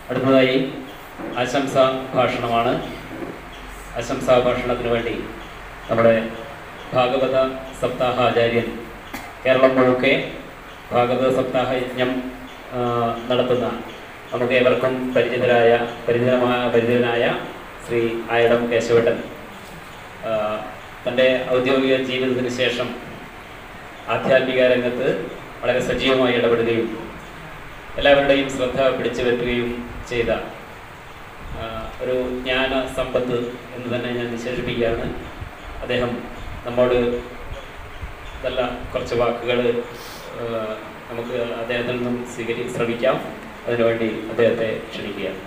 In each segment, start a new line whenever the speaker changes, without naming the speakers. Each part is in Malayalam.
അടുത്തതായി ആശംസ ഭാഷണമാണ് ആശംസാ ഭാഷണത്തിന് വേണ്ടി നമ്മുടെ ഭാഗവത സപ്താഹാചാര്യൻ കേരളം മുഴുക്കെ ഭാഗവത സപ്താഹ യജ്ഞം ആ, നടത്തുന്ന നമുക്ക് ഏവർക്കും പരിചിതരായ പരിചിതമായ പരിചിതനായ ശ്രീ ആയിടം കേശവട്ടൻ ആ, തൻ്റെ ഔദ്യോഗിക ജീവിതത്തിന് ശേഷം ആധ്യാത്മിക രംഗത്ത് വളരെ സജീവമായി ഇടപെടുകയും എല്ലാവരുടെയും ശ്രദ്ധ പിടിച്ചു പറ്റുകയും ചെയ്ത ആ, ഒരു ജ്ഞാന സമ്പത്ത് എന്ന് തന്നെ ഞാൻ വിശേഷിപ്പിക്കുകയാണ് അദ്ദേഹം നമ്മോട് നല്ല കുറച്ച് വാക്കുകൾ നമുക്ക് അദ്ദേഹത്തിൽ നിന്നും സ്വീകരി ശ്രമിക്കാം അതിനുവേണ്ടി അദ്ദേഹത്തെ ക്ഷണിക്കുകയാണ്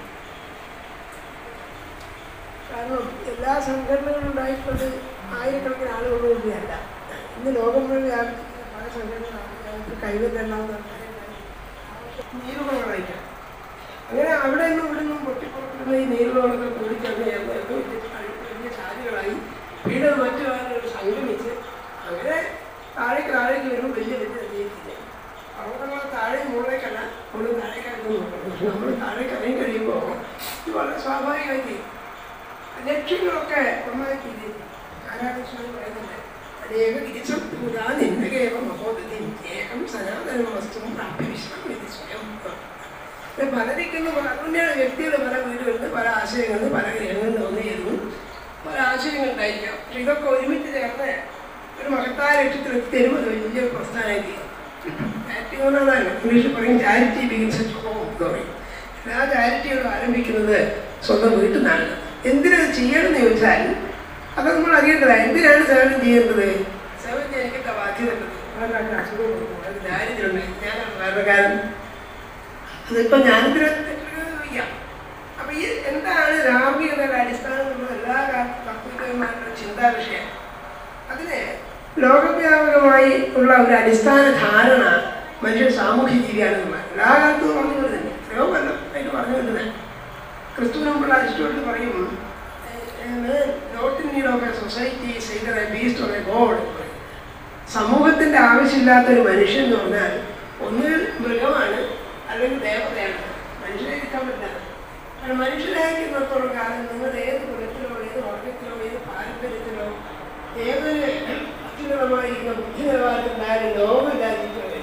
കാരണം എല്ലാ സംഘടനകളും ഉണ്ടായിട്ടുള്ളത് ആയിരക്കണക്കിന് ആളുകളൊന്നുമല്ല ഇന്ന് ലോകം മുഴുവൻ വ്യാപിച്ചിരിക്കുന്ന പല സംഘടനകളാണ് ഞങ്ങൾക്ക് കൈവന്നെണ്ണാവുന്ന നീരുകളായിട്ടാണ് അങ്ങനെ അവിടെ നിന്നും ഇവിടെ നിന്നും പൊട്ടിപ്പുറപ്പെടുന്ന ഈ നീരുകളൊക്കെ കൂടിച്ചേർന്ന് ചേർന്ന് ഏറ്റവും വലിയ കഴി- വലിയ ചാലുകളായി വീണ്ടും മറ്റു ആളുകൾ സംഗമിച്ച് അങ്ങനെ താഴേക്ക് താഴേക്ക് വരുമ്പോൾ വലിയ വലിയ നദിയെത്തില്ല പർവ്വതങ്ങൾ താഴെ മുകളിലേക്കല്ല നമ്മൾ താഴേക്കായിട്ട് നോക്കണം നമ്മൾ താഴേക്ക് ഇറങ്ങി കഴിയുമ്പോൾ ഇത് വളരെ സ്വാഭാവികമായിട്ട് ലക്ഷ്യങ്ങളൊക്കെ നന്നായി തിരിയുന്നു നാരായണകൃഷ്ണൻ പറയുന്നുണ്ട് അനേക തിരിച്ചുകൂടാ നിന്ദകേവ മഹോദതി ഏകം സനാതന വസ്തുവും പ്രാപ്തി വിശ്രം ഇത് സ്വയം ഇത് പല ദിക്കുന്ന പുണ്യ വ്യക്തികൾ പല വീടുകളിൽ നിന്ന് പല ആശയങ്ങളിൽ നിന്ന് പല ഗ്രഹങ്ങളിൽ നിന്ന് വന്നു ചേരുന്നു പല ആശയങ്ങളുണ്ടായിരിക്കാം പക്ഷെ ഇതൊക്കെ ഒരുമിച്ച് ചേർന്ന് ഒരു മഹത്തായ ലക്ഷ്യത്തിൽ എത്തിത്തരും അത് വലിയൊരു പ്രസ്ഥാനമായി തീരും ചാരിറ്റികളാണ് ഇംഗ്ലീഷിൽ പറയും ചാരിറ്റി ബിഗിൻസ് അറ്റ് ഹോം എന്ന് പറയും എല്ലാ ചാരിറ്റികളും ആരംഭിക്കുന്നത് സ്വന്തം വീട്ടിൽ നിന്നാണ് എന്തിനത് ചെയ്യണമെന്ന് ചോദിച്ചാൽ അത് നമ്മൾ അറിയേണ്ടതാ എന്തിനാണ് സേവനം ചെയ്യേണ്ടത് സേവനം ചെയ്യാൻ എനിക്കെന്താ ബാധ്യത ഉള്ളത് ഒരാൾക്ക് അസുഖം കൊടുക്കും ഒരാൾക്ക് ദാരിദ്ര്യമുണ്ട് ഞാനാണ് കാരണക്കാരൻ അതിപ്പോ ഞാനിതിന് തെറ്റുകയില്ല അപ്പൊ ഈ എന്താണ് ധാർമ്മികതയുടെ അടിസ്ഥാനം എന്നുള്ള എല്ലാ തത്വജ്ഞന്മാരുടെ ചിന്താ വിഷയം അതിന് ലോകവ്യാപകമായി ഉള്ള ഒരു അടിസ്ഥാന ധാരണ മനുഷ്യൻ സാമൂഹ്യ ജീവിയാണെന്നുള്ള എല്ലാ കാലത്തും പറഞ്ഞുകൊണ്ട് തന്നെ എത്രയോ കൊല്ലം അതിന് പറഞ്ഞുകൊണ്ട് ക്രിസ്തുവിന് മുമ്പുള്ള അരിസ്റ്റോട്ടിൽ പറയും not in need of a society either a beast or a god സമൂഹത്തിന്റെ ആവശ്യമില്ലാത്ത ഒരു മനുഷ്യൻ എന്ന് പറഞ്ഞാൽ ഒന്നുകിൽ മൃഗമാണ് അല്ലെങ്കിൽ ദേവതയാണ് മനുഷ്യരെ കിട്ടാൻ പറ്റില്ല കാരണം മനുഷ്യരായിരിക്കുന്നിടത്തോളം കാലം നിങ്ങൾ ഏത് കുലത്തിലോ ഏത് വർഗത്തിലോ ഏത് പാരമ്പര്യത്തിലോ ഏതൊരു അത്യുന്നതമായിരിക്കുന്ന ബുദ്ധി നിലവാരത്തിലായാലും ലോകമില്ലാതിരിക്കാൻ കഴിയും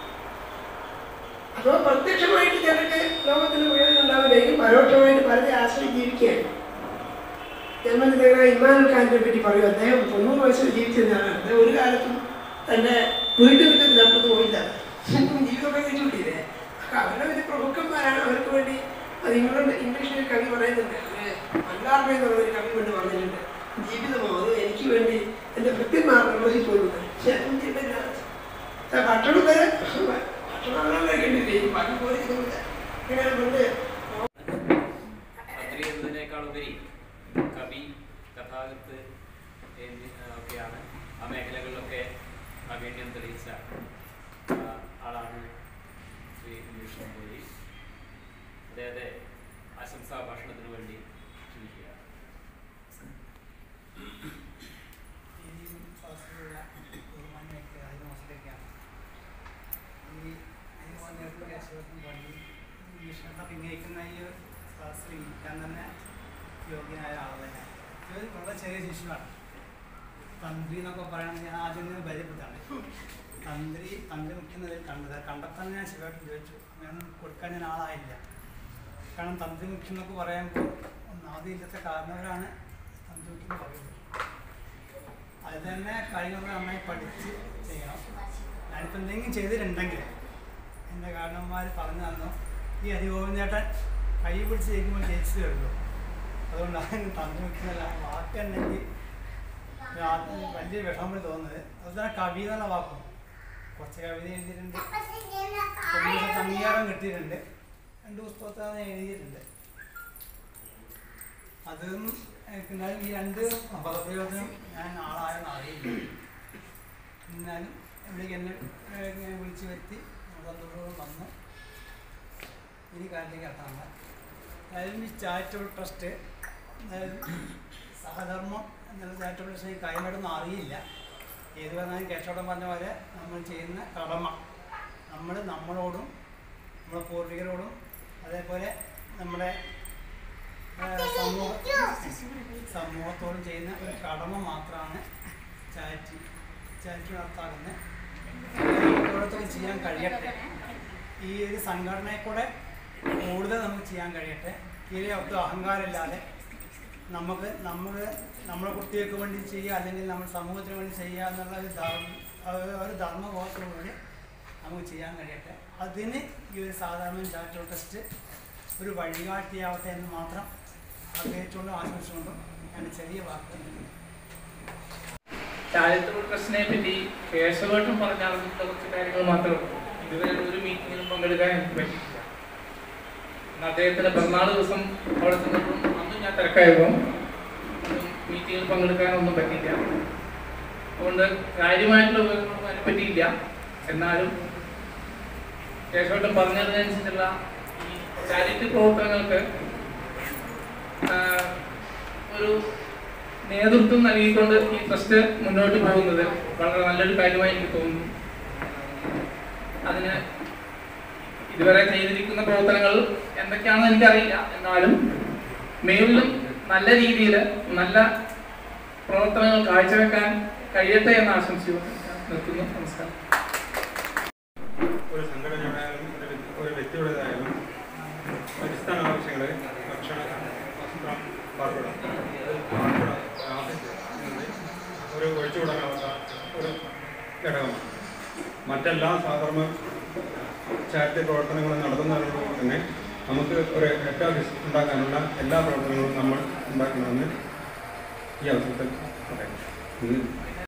അതോ പ്രത്യക്ഷമായിട്ട് ചിലർക്ക് ലോകത്തിന് മുഴുവൻ ഉണ്ടാവില്ലെങ്കിൽ പരോക്ഷമായിട്ട് പലരെ ആശ്രയം ജീവിക്കുകയാണ് ജന്മനിരകളായ ഇമ്മാനുൽ ഖാനെ പറ്റി പറയും അദ്ദേഹം തൊണ്ണൂറ് വയസ്സിൽ ജീവിച്ചിരുന്നതാണ് അദ്ദേഹം ഒരു കാലത്തും തൻ്റെ വീട്ടിൽ നിന്നപ്പുറത്ത് പോയില്ല ജീവിതമൊക്കെ കഴിച്ചുകൊണ്ടില്ലേ അപ്പൊ അവരുടെ ഒരു പ്രമുഖന്മാരാണ് അവർക്ക് വേണ്ടി അത് ഇംഗ്ലണ്ട് ഇംഗ്ലീഷിൽ കവി പറയുന്നുണ്ട് അവര് മല്ലാർമ എന്നുള്ള ഒരു കവി വേണ്ടി പറഞ്ഞിട്ടുണ്ട് ജീവിതമോ അത് എനിക്ക് വേണ്ടി എൻ്റെ ഭൃത്യന്മാർ നിർവഹിച്ചുകൊള്ളുന്നത് ഞാൻ ചെയ്തില്ല ഭക്ഷണം വരെ ഭക്ഷണം കഴിക്കേണ്ടില്ലേ ബാക്കി പോലെ ഇതുമില്ല ഇങ്ങനെ കൊണ്ട്
മന്ത്രി എന്നതിനേക്കാളുപരി കവി കഥാകൃത്ത് എന്നീ- ആ, ഒക്കെയാണ് ആ മേഖലകളിലൊക്കെ പ്രാവീണ്യം തെളിയിച്ച ആ, ആളാണ് ശ്രീ ഉമേഷ് നമ്പൂരി അദ്ദേഹത്തെ ആശംസാ ഭാഷണത്തിന് വേണ്ടി ക്ഷണിക്കുക
ഇനിയും ക്ലാസ്സിലുള്ള ബഹുമാന്യർക്ക് അതിന് നമസ്കരിക്കാം ഈ ബഹുമാന്യർക്ക് കേശവത്തിന് പള്ളി ഭീഷണത്തെ പിന്നയിക്കുന്ന ഈ ഒരു ക്ലാസ്സിൽ ഇരിക്കാൻ തന്നെ യോഗ്യനായ ആൾ തന്നെ ഇത് വളരെ ചെറിയ ശിശുവാണ് തന്ത്രി എന്നൊക്കെ പറയുന്നത് ഞാൻ ആദ്യം നിന്ന് പരിചയപ്പെട്ടതാണ് തന്ത്രി തന്ത്രി മുഖ്യന്നതിൽ കണ്ടത് കണ്ടപ്പോൾ ഞാൻ ശിവായിട്ട് ചോദിച്ചു ഞാൻ കൊടുക്കാൻ ഞാൻ ആളായില്ല കാരണം തന്ത്രി മുഖ്യം എന്നൊക്കെ പറയുമ്പോൾ ഒന്നാമത് ഇല്ലത്തെ കാരണവരാണ് തന്ത്രി മുഖ്യം എന്ന് പറയുന്നത് അത് തന്നെ കാര്യങ്ങൾ നന്നായി പഠിച്ച് ചെയ്യണം ഞാനിപ്പോൾ എന്തെങ്കിലും ചെയ്തിട്ടുണ്ടെങ്കിൽ എൻ്റെ കാരണന്മാർ പറഞ്ഞു തന്നു ഈ അതിഗോവിന്ദ ചേട്ടൻ കൈ പിടിച്ച് ചെയ്യുമ്പോൾ ജയിച്ചതേ ഉള്ളൂ അതുകൊണ്ടാണ് തന്നു വെക്കുന്നല്ല വാക്ക് ഉണ്ടെങ്കിൽ വലിയ വിഷമം തോന്നുന്നത് അതുതന്നെ കവി എന്നുള്ള വാക്കും കുറച്ച് കവിത എഴുതിയിട്ടുണ്ട് ഒരു ദിവസം അംഗീകാരം കിട്ടിയിട്ടുണ്ട് രണ്ട് പുസ്തകത്താണ് എഴുതിയിട്ടുണ്ട് അതും എനിക്ക് എന്നാലും ഈ രണ്ട് പദപ്രയോജനം ഞാൻ ആളായെന്ന് അറിയില്ല എന്നാലും ഇവിടേക്ക് എന്നെ ഏഹ്, ഇങ്ങനെ വിളിച്ചു വരുത്തി സന്തോഷവും വന്നു ഇനി കാര്യത്തിലേക്ക് എത്താനുള്ള അതായത് ഈ ചാരിറ്റബിൾ ട്രസ്റ്റ് അതായത് സഹധർമ്മം എന്നുള്ള ചാരിറ്റബിൾ ട്രസ്റ്റ് എനിക്ക് കാര്യമായിട്ടൊന്നും അറിയില്ല ഏത് പറഞ്ഞാലും കേശവടം പറഞ്ഞ പോലെ നമ്മൾ ചെയ്യുന്ന കടമ നമ്മൾ നമ്മളോടും നമ്മുടെ പൂർവികരോടും അതേപോലെ നമ്മുടെ ആ, സമൂഹ സമൂഹത്തോട് ചെയ്യുന്ന ഒരു കടമ മാത്രമാണ് ചാരിറ്റി ചാരിറ്റി നടത്താറുന്നത് ഓരോരുത്തരും ചെയ്യാൻ കഴിയട്ടെ ഈ ഒരു സംഘടനയെ കൂടെ കൂടുതൽ നമുക്ക് ചെയ്യാൻ കഴിയട്ടെ തീരെ ഒട്ടും അഹങ്കാരമില്ലാതെ നമുക്ക് നമ്മൾ നമ്മുടെ കുട്ടികൾക്ക് വേണ്ടി ചെയ്യുക അല്ലെങ്കിൽ നമ്മുടെ സമൂഹത്തിന് വേണ്ടി ചെയ്യുക എന്നുള്ള ഒരു ധർമ്മ ഒരു ധർമ്മബോധത്തോടുകൂടി നമുക്ക് ചെയ്യാൻ കഴിയട്ടെ അതിന് ഈ ഒരു സാധാരണ ചാരിറ്റബിൾ ട്രസ്റ്റ് ഒരു വഴികാട്ടിയാവട്ടെ എന്ന് മാത്രം ആഗ്രഹിച്ചുകൊണ്ടും ആശംസിച്ചുകൊണ്ടും ഞാൻ ചെറിയ വാക്കുകൾ
ചാരിറ്റബിൾ ട്രസ്റ്റിനെ പറ്റി കേശവേട്ടം പറഞ്ഞറിഞ്ഞിട്ടുള്ള കുറച്ച് കാര്യങ്ങൾ മാത്രമേ ഉള്ളൂ ഇതുവരെ ഒരു മീറ്റിങ്ങിലും പങ്കെടുക്കാൻ എനിക്ക് പറ്റിയിട്ടില്ല അന്ന് അദ്ദേഹത്തിന്റെ പിറന്നാൾ ദിവസം അവിടെ ചെന്നപ്പോൾ അന്നും ഞാൻ തിരക്കായിരുന്നു അന്നും മീറ്റിങ്ങിൽ പങ്കെടുക്കാനൊന്നും പറ്റിയില്ല അതുകൊണ്ട് കാര്യമായിട്ടുള്ള വിവരങ്ങളൊന്നും അതിനെ പറ്റിയില്ല എന്നാലും കേശവേട്ടം പറഞ്ഞതിനനുസരിച്ചുള്ള ഈ ചാരിറ്റി പ്രവർത്തനങ്ങൾക്ക് ആ, ഒരു നേതൃത്വം നൽകിക്കൊണ്ട് ഈ ട്രസ്റ്റ് മുന്നോട്ട് പോകുന്നത് വളരെ നല്ലൊരു കാര്യമായി എനിക്ക് തോന്നുന്നു അതിന് ഇതുവരെ ചെയ്തിരിക്കുന്ന പ്രവർത്തനങ്ങൾ എന്തൊക്കെയാണെന്ന് എനിക്കറിയില്ല എന്നാലും മേലിലും നല്ല രീതിയിൽ നല്ല പ്രവർത്തനങ്ങൾ കാഴ്ചവെക്കാൻ കഴിയട്ടെ എന്ന് ആശംസിക്കുന്നു നിർത്തുന്നു നമസ്കാരം
ഒരു സംഘടനയുടെയായാലും ഒരു വ്യ- ഒരു വ്യക്തിയുടേതായാലും അടിസ്ഥാന ആവശ്യങ്ങൾ ഭക്ഷണം വസ്ത്രം പാർപ്പിടം പാർപ്പിടം ആവശ്യം എന്നത് ഒരു ഒഴിച്ചുകൂടാനാവാത്ത ഒരു ഘടകമാണ് മറ്റെല്ലാ സാധാരണ ചാരിറ്റി പ്രവർത്തനങ്ങളും നടത്തുന്നതിനോടൊപ്പം തന്നെ നമുക്ക് ഒരു എറ്റാബിസ് ഉണ്ടാക്കാനുള്ള എല്ലാ പ്രവർത്തനങ്ങളും നമ്മൾ ഉണ്ടാക്കണമെന്ന് ഈ അവസരത്തിൽ പറയാം ഇന്ന്